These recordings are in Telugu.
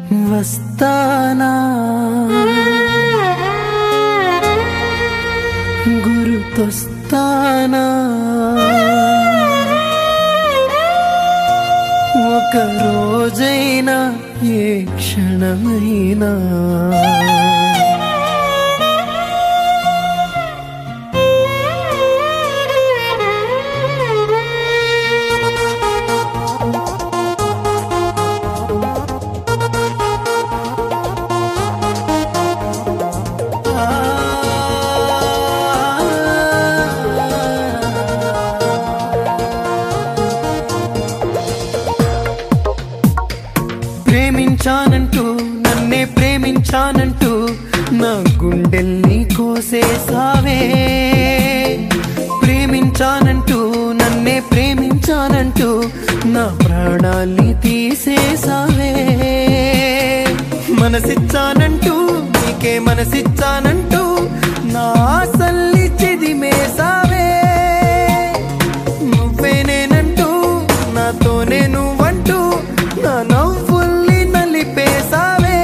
వస్తానా గురుతొస్తానా ఒక రోజైనా ఏ క్షణమైనా ప్రేమించానంటూ నన్నే ప్రేమించానంటూ నా గుండెల్ని కోసేసావే ప్రేమించానంటూ నన్నే ప్రేమించానంటూ నా ప్రాణాల్ని తీసేసావే మనసిచ్చానంటూ నీకే మనసిచ్చానంటూ నా ఆశల్ని చెదిమేసావే నువ్వే నేనంటూ నాతోనే నువ్వంటూ నా నవ్వుల్ని నలిపేసావే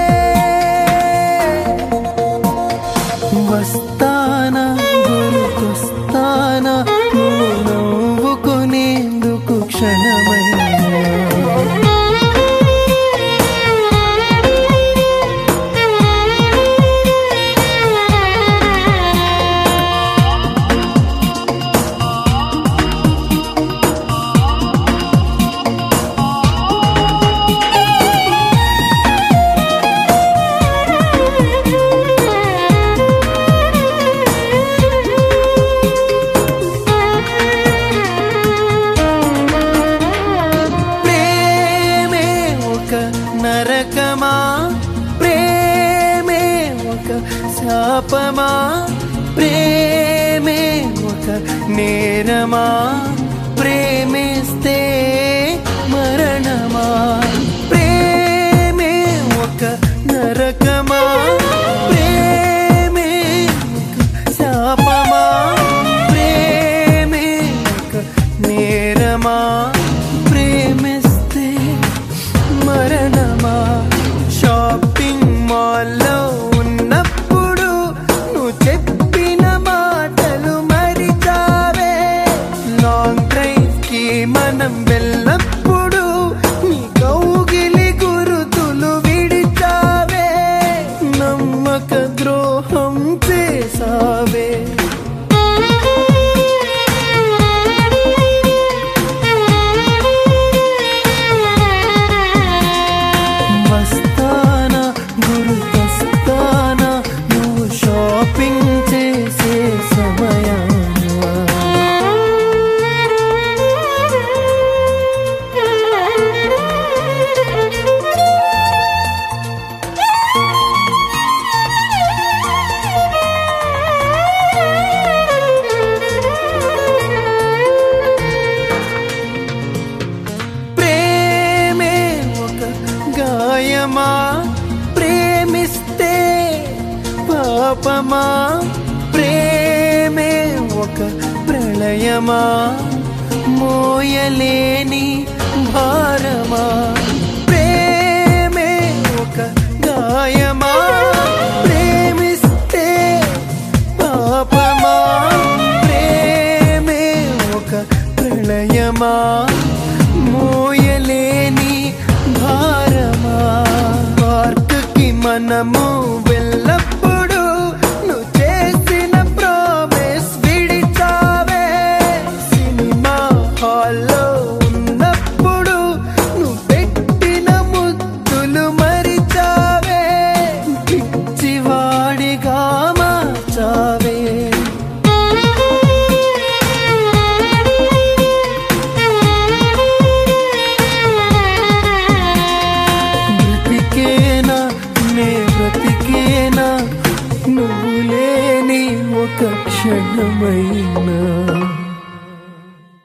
వస్తానా గురుకొస్తానా నువ్వు నవ్వుకునేందుకు క్షణమైనా ప్రేమే ఒక నరకమా ప్రేమే ఒక శాపమా ప్రేమే ఒక నేరమా ప్రేమిస్తే మరణమా ప్రేమే ఒక నరకమా ప్రేమే ఒక శాపమా ప్రేమే ఒక నేరమా ప్రేమిస్తే మరణమా షాపింగ్ మాల్లో ఉన్నప్పుడు నువ్వు చెప్పిన మాటలు మరిచావే లాంగ్ డ్రైవ్ కి మనం వెళ్ళప్పుడు నీ కౌగిలి గురుతులు విడిచావే నమ్మక ద్రోహం చేసావే వస్తానా గురుకొస్తానా నువ్వు షాపింగ్ చేసే సమయానా ప్రేమే ఒక గాయమా ప్రేమిస్తే పాపమా ప్రేమే ఒక ప్రళయమా మోయలేని భారమా ప్రేమే ఒక గాయమా ప్రేమిస్తే పాపమా ప్రేమే ఒక ప్రళయమా మోయలేని భారమా పార్కుకి మనము వెళ్ళప్పుడు నువ్వు చేసిన ప్రామిస్ విడిచావే సినిమా హాల్లో ఉన్నప్పుడు నువ్వు పెట్టిన ముద్దులు మరిచావే పిచ్చివాడిగా మార్చావే బ్రతికేనా నే బ్రతికేనా నువ్వు లేని ఒక క్షణమైనా